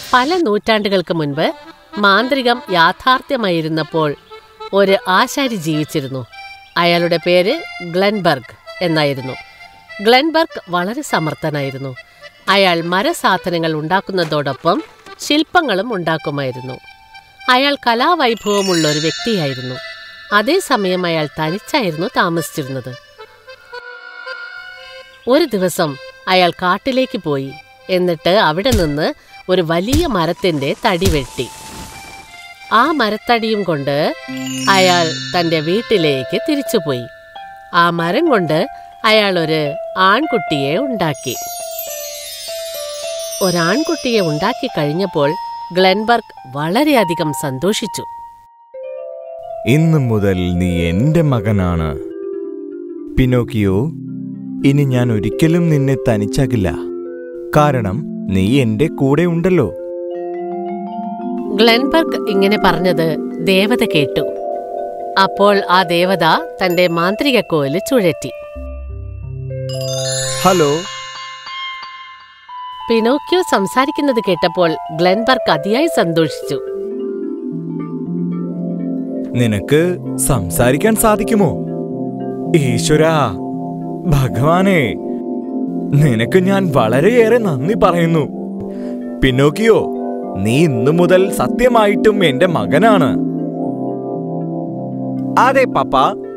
പല നൂറ്റാണ്ടുകൾക്ക് മുൻപ് മാന്ത്രികം യാഥാർത്ഥ്യമായിരുന്നപ്പോൾ ഒരു ആശാരി ജീവിച്ചിരുന്നു അയാളുടെ പേര് ഗ്ലെൻബർഗ് എന്നായിരുന്നു ഗ്ലെൻബർഗ് വളരെ സമർത്ഥനായിരുന്നു അയാൾ മരസാധനങ്ങൾ ഉണ്ടാക്കുന്നതോടൊപ്പം ശില്പങ്ങളും ഉണ്ടാക്കുമായിരുന്നു അയാൾ കലാവൈഭവമുള്ള ഒരു വ്യക്തിയായിരുന്നു അതേസമയം അയാൾ തനിച്ചായിരുന്നു താമസിച്ചിരുന്നത് ഒരു ദിവസം അയാൾ കാട്ടിലേക്ക് പോയി എന്നിട്ട് അവിടെ നിന്ന് ഒരു വലിയ മരത്തിന്റെ തടി വെട്ടി ആ മരത്തടിയും കൊണ്ട് അയാൾ തന്റെ വീട്ടിലേക്ക് തിരിച്ചുപോയി ആ മരം കൊണ്ട് അയാൾ ഒരു ആൺകുട്ടിയെ ഉണ്ടാക്കി ഒരാൺകുട്ടിയെ ഉണ്ടാക്കി കഴിഞ്ഞപ്പോൾ ഗ്ലെൻബർഗ് വളരെയധികം സന്തോഷിച്ചു ഇന്നു മുതൽ നീ എന്റെ മകനാണ് പിനോക്കിയോ ഇനി ഞാൻ ഒരിക്കലും നിന്നെ തനിച്ചാക്കില്ല കാരണം നീ എന്റെ കൂടെ ഉണ്ടല്ലോ ഗ്ലെൻബർഗ് ഇങ്ങനെ പറഞ്ഞത് ദേവത കേട്ടു അപ്പോൾ ആ ദേവത തന്റെ മാന്ത്രിക കോല് ചുഴറ്റി ഹലോ പിനോക്യോ സംസാരിക്കുന്നത് കേട്ടപ്പോൾ ഗ്ലെൻബർഗ് അതിയായി സന്തോഷിച്ചു നിനക്ക് സംസാരിക്കാൻ സാധിക്കുമോ ഈശ്വരാ ഭഗവാനെ നിനക്ക് ഞാൻ വളരെയേറെ നന്ദി പറയുന്നു പിന്നോക്കിയോ നീ ഇന്നു മുതൽ സത്യമായിട്ടും എന്റെ മകനാണ് അതെ പപ്പ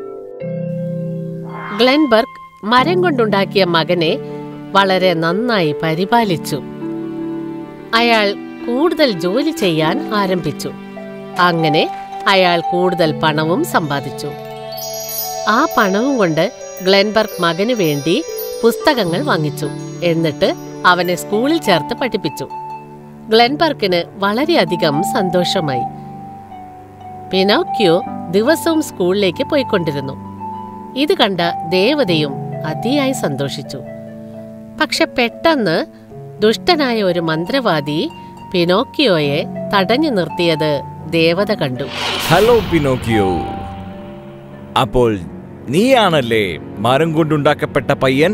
ഗ്ലെൻബർഗ് മരം കൊണ്ടുണ്ടാക്കിയ മകനെ വളരെ നന്നായി പരിപാലിച്ചു അയാൾ കൂടുതൽ ജോലി ചെയ്യാൻ ആരംഭിച്ചു അങ്ങനെ അയാൾ കൂടുതൽ പണവും സമ്പാദിച്ചു ആ പണവും കൊണ്ട് ഗ്ലെൻബർഗ് മകന് വേണ്ടി പുസ്തകങ്ങൾ വാങ്ങിച്ചു എന്നിട്ട് അവനെ സ്കൂളിൽ ചേർത്ത് പഠിപ്പിച്ചു ഗ്ലെൻബർക്കിന് വളരെയധികം സന്തോഷമായി പിനോക്യോ ദിവസവും സ്കൂളിലേക്ക് പോയിക്കൊണ്ടിരുന്നു ഇത് കണ്ട ദേവതയും അതിയായി സന്തോഷിച്ചു പക്ഷെ പെട്ടെന്ന് ദുഷ്ടനായ ഒരു മന്ത്രവാദി പിനോക്കിയോയെ തടഞ്ഞു നിർത്തിയത് ദേവത കണ്ടു ഹലോ പിനോക്കിയോ അപ്പോൾ നീയാണല്ലേ മരം കൊണ്ടുണ്ടാക്കപ്പെട്ട പയ്യൻ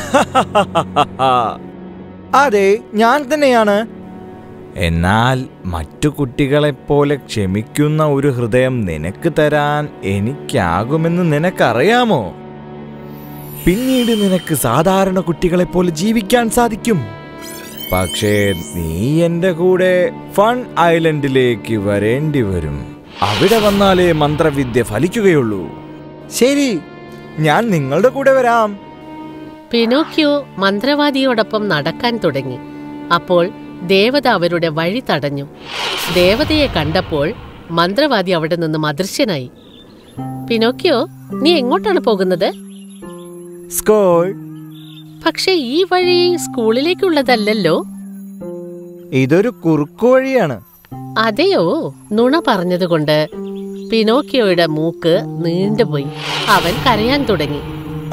അതെ ഞാൻ തന്നെയാണ് എന്നാൽ മറ്റു കുട്ടികളെപ്പോലെ ക്ഷമിക്കുന്ന ഒരു ഹൃദയം നിനക്ക് തരാൻ എനിക്കാകുമെന്ന് നിനക്കറിയാമോ പിന്നീട് നിനക്ക് സാധാരണ കുട്ടികളെപ്പോലെ ജീവിക്കാൻ സാധിക്കും പക്ഷേ നീ എന്റെ കൂടെ ഫൺ ഐലൻഡിലേക്ക് വരേണ്ടി വരും അവിടെ വന്നാലേ മന്ത്രവിദ്യ ഫലിക്കുകയുള്ളൂ ശരി ഞാൻ നിങ്ങളുടെ കൂടെ വരാം പിനോക്കിയോ മന്ത്രവാദിയോടൊപ്പം നടക്കാൻ തുടങ്ങി അപ്പോൾ ദേവത അവരുടെ വഴി തടഞ്ഞു ദേവതയെ കണ്ടപ്പോൾ മന്ത്രവാദി അവിടെ നിന്നും അദൃശ്യനായി പിനോക്കിയോ നീ എങ്ങോട്ടാണ് പോകുന്നത് സ്കോൾ പക്ഷെ ഈ വഴി സ്കൂളിലേക്കുള്ളതല്ലല്ലോ ഇതൊരു കുറുക്കു വഴിയാണ് അതെയോ നുണ പറഞ്ഞതുകൊണ്ട് പിനോക്കിയോയുടെ മൂക്ക് നീണ്ടുപോയി അവൻ കരയാൻ തുടങ്ങി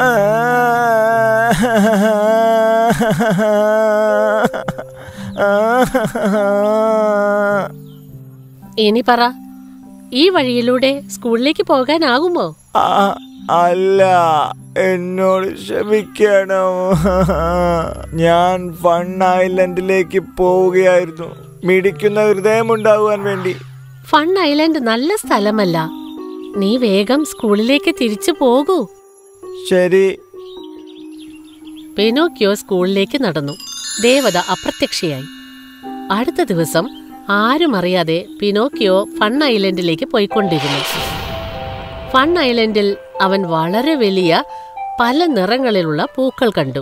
ഇനി പറ ഈ വഴിയിലൂടെ സ്കൂളിലേക്ക് പോകാനാകുമോ ആ, അല്ല എന്നോട് ക്ഷമിക്കണം ഞാൻ ഫൺ ഐലൻഡിലേക്ക് പോവുകയായിരുന്നു മിടിക്കുന്ന ഹൃദയമുണ്ടാകുവാൻ വേണ്ടി ഫൺ ഐലൻഡ് നല്ല സ്ഥലമല്ല നീ വേഗം സ്കൂളിലേക്ക് തിരിച്ചു പോകൂ ശരി പിനോക്കിയോ സ്കൂളിലേക്ക് നടന്നു ദേവത അപ്രത്യക്ഷയായി അടുത്ത ദിവസം ആരും അറിയാതെ പിനോക്കിയോ ഫൺ ഐലൻഡിലേക്ക് പോയിക്കൊണ്ടിരുന്നു ഫൺ ഐലൻഡിൽ അവൻ വളരെ വലിയ പല നിറങ്ങളിലുള്ള പൂക്കൾ കണ്ടു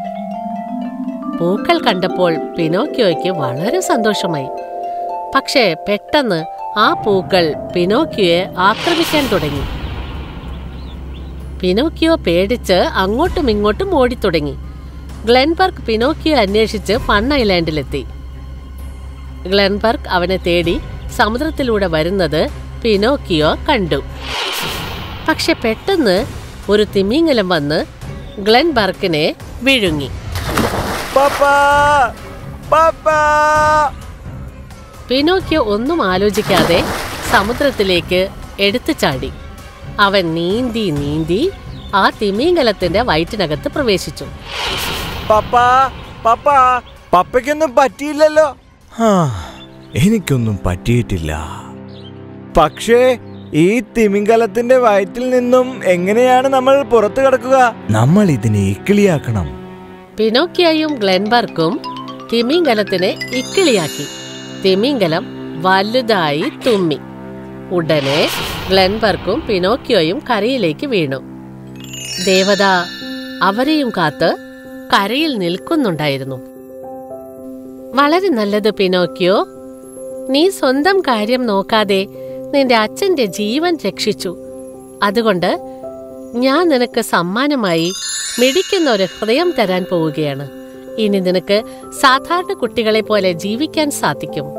പൂക്കൾ കണ്ടപ്പോൾ പിനോക്കിയോയ്ക്ക് വളരെ സന്തോഷമായി പക്ഷേ പെട്ടെന്ന് ആ പൂക്കൾ പിനോക്കിയോയെ ആക്രമിക്കാൻ തുടങ്ങി പിനോക്കിയോ പേടിച്ച് അങ്ങോട്ടും ഇങ്ങോട്ടും ഓടിത്തുടങ്ങി ഗ്ലെൻബർഗ് പിനോക്കിയോ അന്വേഷിച്ച് ഫൺ ഐലാൻഡിലെത്തി ഗ്ലെൻബർഗ് അവനെ തേടി സമുദ്രത്തിലൂടെ വരുന്നത് പിനോക്കിയോ കണ്ടു പക്ഷെ പെട്ടെന്ന് ഒരു തിമിംഗലം വന്ന് ഗ്ലെൻബർക്കിനെ വിഴുങ്ങി പാപ്പാ പാപ്പാ പിനോക്കിയോ ഒന്നും ആലോചിക്കാതെ സമുദ്രത്തിലേക്ക് എടുത്തു ചാടി അവൻ നീന്തി നീന്തി ആ തിമിംഗലത്തിന്റെ വയറ്റിനകത്ത് പ്രവേശിച്ചു പപ്പാ പപ്പാ പപ്പയ്ക്കൊന്നും പറ്റിയില്ലല്ലോ ഹാ എനിക്കൊന്നും പറ്റിയിട്ടില്ല പക്ഷേ ഈ തിമിംഗലത്തിന്റെ വയറ്റിൽ നിന്നും എങ്ങനെയാണ് നമ്മൾ പുറത്തു കടക്കുക നമ്മൾ ഇതിനെ ഇക്കിളിയാക്കണം പിനോക്കിയയും ഗ്ലെൻബർക്കും തിമിംഗലത്തിനെ ഇക്കിളിയാക്കി തിമിംഗലം വലുതായി തുമ്മി ഉടനെ ഗ്ലെൻബർക്കും പിനോക്കിയോയും കരയിലേക്ക് വീണു ദേവത അവരെയും കാത്ത് കരയിൽ നിൽക്കുന്നുണ്ടായിരുന്നു വളരെ നല്ലത് പിനോക്കിയോ നീ സ്വന്തം കാര്യം നോക്കാതെ നിന്റെ അച്ഛന്റെ ജീവൻ രക്ഷിച്ചു അതുകൊണ്ട് ഞാൻ നിനക്ക് സമ്മാനമായി മിടിക്കുന്ന ഒരു ഹൃദയം തരാൻ പോവുകയാണ് ഇനി നിനക്ക് സാധാരണ കുട്ടികളെ പോലെ ജീവിക്കാൻ സാധിക്കും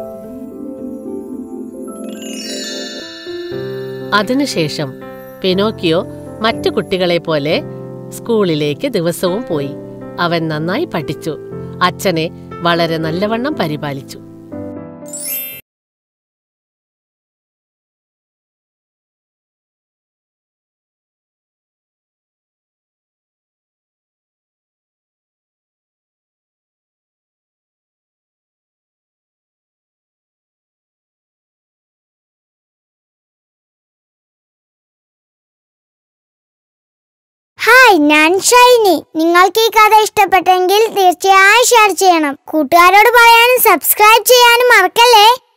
അതിനുശേഷം പിനോക്കിയോ മറ്റു കുട്ടികളെ പോലെ സ്കൂളിലേക്ക് ദിവസവും പോയി അവൻ നന്നായി പഠിച്ചു അച്ഛനെ വളരെ നല്ലവണ്ണം പരിപാലിച്ചു ഹായ് ഞാൻ ഷൈനി നിങ്ങൾക്ക് ഈ കഥ ഇഷ്ടപ്പെട്ടെങ്കിൽ തീർച്ചയായും ഷെയർ ചെയ്യണം കൂട്ടുകാരോട് പറയാനും സബ്സ്ക്രൈബ് ചെയ്യാനും മറക്കല്ലേ